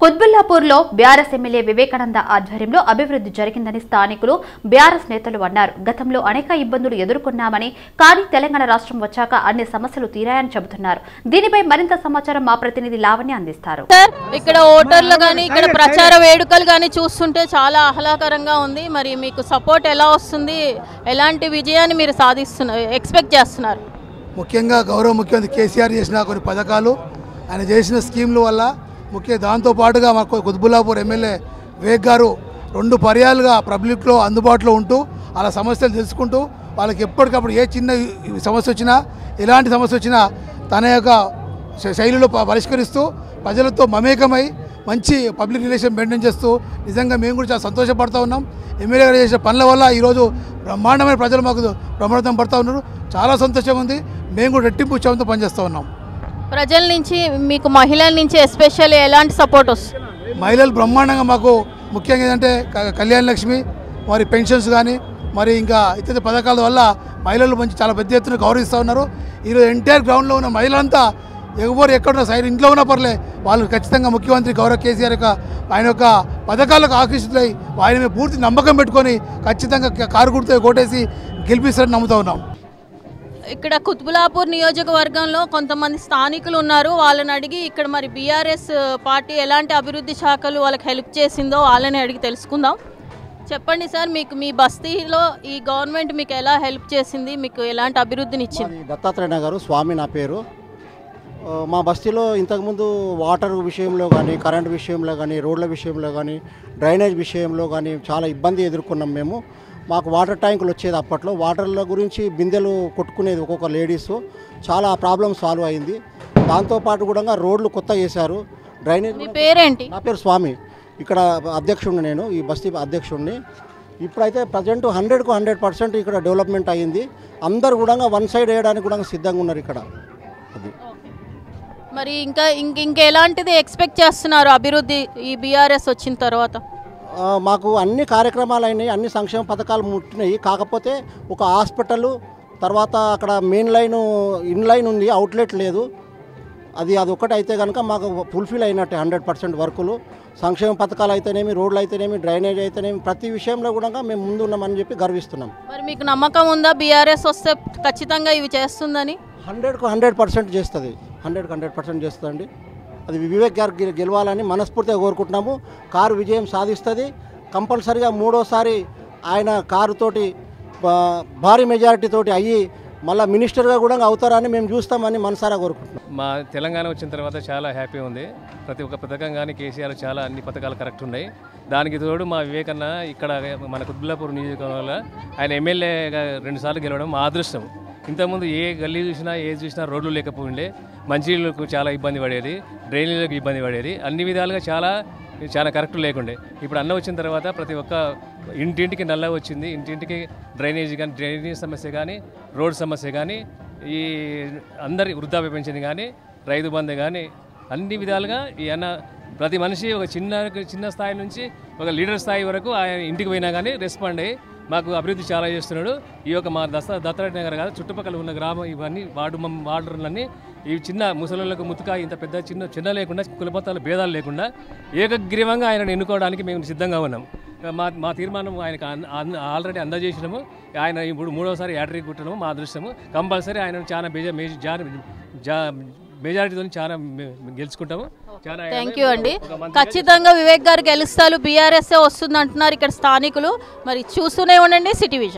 కుత్బుల్లాపూర్లో BRS MLA Vivekananda ఆధ్వర్యంలో అభివృద్ధి జరిగిందని స్థానికులు బీఆర్ఎస్ నేతలు అన్నారు గతంలో అనేక ఇబ్బందులు ఎదుర్కొన్నామని కానీ తెలంగాణ రాష్ట్రం వచ్చాక అన్ని సమస్యలు తీరాయని చెబుతున్నారు దీనిపై మరింత సమాచారం మా ప్రతినిధి లావణ్య అందిస్తారు సార్ ఇక్కడ ఓటర్లు కానీ ఇక్కడ ప్రచార వేడుకలు కానీ చూస్తుంటే చాలా ఆహ్లాదకరంగా ఉంది మరి మీకు సపోర్ట్ ఎలా వస్తుంది ఎలాంటి విజయాన్ని మీరు సాధిస్తున్నారు ఎక్స్పెక్ట్ చేస్తున్నారు ముఖ్యంగా గౌరవ ముఖ్యమంత్రి కేసీఆర్ చేసిన కొన్ని పథకాలు ఆయన చేసిన స్కీమ్ల వల్ల ముఖ్య దాంతో పాటుగా మాకు కుతుబుల్లాపూర్ ఎమ్మెల్యే వివేక్ గారు రెండు పర్యాలుగా పబ్లిక్లో అందుబాటులో ఉంటూ వాళ్ళ సమస్యలు తెలుసుకుంటూ వాళ్ళకి ఎప్పటికప్పుడు ఏ చిన్న సమస్య వచ్చినా ఎలాంటి సమస్య వచ్చినా తన యొక్క శ- శైలిలో ప- పరిష్కరిస్తూ ప్రజలతో మమేకమై మంచి పబ్లిక్ రిలేషన్ మెయింటైన్ చేస్తూ నిజంగా మేము కూడా చాలా సంతోషపడుతూ ఉన్నాం ఎమ్మెల్యే గారు చేసిన పనుల వల్ల ఈరోజు బ్రహ్మాండమైన ప్రజలు మాకు బ్రహ్మాండం పడుతూ ఉన్నారు చాలా సంతోషంగా ఉంది మేము కూడా రెట్టింపు ఉత్సాహంతో పనిచేస్తూ ఉన్నాం ప్రజల నుంచి మీకు మహిళల నుంచి ఎస్పెషల్లీ ఎలాంటి సపోర్ట్ వస్తుంది మహిళలు బ్రహ్మాండంగా మాకు ముఖ్యంగా ఏంటంటే క- కళ్యాణ లక్ష్మి మరి పెన్షన్స్ కానీ మరి ఇంకా ఇతర పథకాల వల్ల మహిళలు మంచి చాలా పెద్ద ఎత్తున గౌరవిస్తూ ఉన్నారు ఈరోజు ఎన్టీఆర్ గ్రౌండ్లో ఉన్న మహిళలంతా ఎవరు ఎక్కడున్న సైడ్ ఇంట్లో ఉన్న పర్లే వాళ్ళు ఖచ్చితంగా ముఖ్యమంత్రి గౌరవ కేసీఆర్ యొక్క ఆయన యొక్క పథకాలకు ఆకర్షితులై ఆయన మీద పూర్తి నమ్మకం పెట్టుకొని ఖచ్చితంగా క- కారు గుర్తు కోటేసి గెలిపిస్తారని నమ్ముతా ఉన్నాం ఇక్కడ కుత్బులాపూర్ నియోజకవర్గంలో కొంతమంది స్థానికులు ఉన్నారు వాళ్ళని అడిగి ఇక్కడ మరి బీఆర్ఎస్ పార్టీ ఎలాంటి అభివృద్ధి శాఖలు వాళ్ళకి హెల్ప్ చేసిందో వాళ్ళని అడిగి తెలుసుకుందాం చెప్పండి సార్ మీకు మీ బస్తీలో ఈ గవర్నమెంట్ మీకు ఎలా హెల్ప్ చేసింది మీకు ఎలాంటి అభివృద్ధిని ఇచ్చింది మాది దత్తాత్రేయ నగర్ స్వామి నా పేరు ఆ, మా బస్తీలో ఇంతకుముందు వాటర్ విషయంలో కానీ కరెంట్ విషయంలో కానీ రోడ్ల విషయంలో కానీ డ్రైనేజ్ విషయంలో కానీ చాలా ఇబ్బంది ఎదుర్కొన్నాం మేము మాకు వాటర్ ట్యాంకులు వచ్చేది అప్పట్లో వాటర్ల గురించి బిందెలు కొట్టుకునేది ఒక్కొక్క లేడీస్ చాలా ప్రాబ్లం సాల్వ్ అయింది దాంతోపాటు కూడా రోడ్లు కొత్త చేశారు డ్రైనేజ్ మీ పేరేంటి నా పేరు స్వామి ఇక్కడ అధ్యక్షుడిని నేను ఈ బస్తీ అధ్యక్షుడిని ఇప్పుడైతే ప్రజెంట్ హండ్రెడ్కు హండ్రెడ్ పర్సెంట్ ఇక్కడ డెవలప్మెంట్ అయ్యింది అందరు కూడా వన్ సైడ్ వేయడానికి కూడా సిద్ధంగా ఉన్నారు ఇక్కడ అది మరి ఇంకా ఇంక ఇంకెలాంటిది ఎక్స్పెక్ట్ చేస్తున్నారు అభివృద్ధి ఈ బీఆర్ఎస్ వచ్చిన తర్వాత ఆ, మాకు అన్ని కార్యక్రమాలు అయినాయి అన్ని సంక్షేమ పథకాలు ముట్టినాయి కాకపోతే ఒక హాస్పిటల్ తర్వాత అక్కడ మెయిన్ లైన్ ఇన్ లైన్ ఉంది అవుట్లెట్ లేదు అది అది ఒకటి అయితే కనుక మాకు ఫుల్ఫిల్ అయినట్టే హండ్రెడ్ పర్సెంట్ వర్కులు సంక్షేమ పథకాలు అయితేనేమి రోడ్లు అయితేనేమి డ్రైనేజ్ అయితేనేమి ప్రతి విషయంలో కూడా మేము ముందు ఉన్నామని చెప్పి గర్విస్తున్నాం మరి మీకు నమ్మకం ఉందా బీఆర్ఎస్ వస్తే ఖచ్చితంగా ఇవి చేస్తుందని హండ్రెడ్కు హండ్రెడ్ పర్సెంట్ చేస్తుంది హండ్రెడ్కి హండ్రెడ్ పర్సెంట్ చేస్తుందండి అది వివేక్ గారు గె- గెలవాలని మనస్ఫూర్తిగా కోరుకుంటున్నాము కారు విజయం సాధిస్తుంది కంపల్సరిగా మూడోసారి ఆయన కారుతోటి బా- భారీ మెజారిటీ తోటి అయ్యి మళ్ళీ మినిస్టర్గా కూడా అవుతారని మేము చూస్తామని మనసారా కోరుకుంటున్నాం మా తెలంగాణ వచ్చిన తర్వాత చాలా హ్యాపీ ఉంది ప్రతి ఒక్క పథకం కానీ కేసీఆర్ చాలా అన్ని పథకాలు కరెక్ట్ ఉన్నాయి దానికి తోడు మా వివేకన్న ఇక్కడ మన కుత్బుల్లాపూర్ నియోజకవర్గంలో ఆయన ఎమ్మెల్యేగా రెండుసార్లు గెలవడం మా అదృష్టం ఇంతకుముందు ఏ గల్లీ చూసినా ఏది చూసినా రోడ్లు లేకపోయిండే మంచినీళ్ళకు చాలా ఇబ్బంది పడేది డ్రైనేజీలకు ఇబ్బంది పడేది అన్ని విధాలుగా చాలా చాలా కరెక్ట్ లేకుండే ఇప్పుడు అన్న వచ్చిన తర్వాత ప్రతి ఒక్క ఇంటింటికి నల్ల వచ్చింది ఇంటింటికి డ్రైనేజ్ కానీ డ్రైనేజ్ సమస్య కానీ రోడ్ సమస్య కానీ ఈ అందరి వృద్ధాప్య పెన్షన్ కానీ రైతు బంధు కానీ అన్ని విధాలుగా ఈ అన్న ప్రతి మనిషి ఒక చిన్న చిన్న స్థాయి నుంచి ఒక లీడర్ స్థాయి వరకు ఆయన ఇంటికి పోయినా కానీ రెస్పాండ్ అయ్యి మాకు అభివృద్ధి చాలా చేస్తున్నాడు ఈ యొక్క మా దస్తా దత్తారెడ్డి నగర్ కాదు చుట్టుపక్కల ఉన్న గ్రామం ఇవన్నీ వార్డు మం- వార్డులన్నీ ఈ చిన్న ముసలులకు ముతుక ఇంత పెద్ద చిన్న చిన్న లేకుండా కులమతాల భేదాలు లేకుండా ఏకగ్రీవంగా ఆయనను ఎన్నుకోవడానికి మేము సిద్ధంగా ఉన్నాం మా మా తీర్మానం ఆయనకు అన్- అన్- ఆల్రెడీ అందజేసినాము ఆయన ఇప్పుడు మూడోసారి యాటరీ కుట్టడము మా అదృష్టము కంపల్సరీ ఆయన చాలా మేజర్ మేజర్ జా- జా మెజారిటీతో చాలా మె- గెలుచుకుంటాము చాలా థ్యాంక్ యూ అండి ఒక మంత్రి ఖచ్చితంగా వివేక్ గారు గెలుస్తారు బీఆర్ఎస్ వస్తుంది అంటున్నారు ఇక్కడ స్థానికులు మరి చూస్తూనే ఉండండి సిటీ విజన్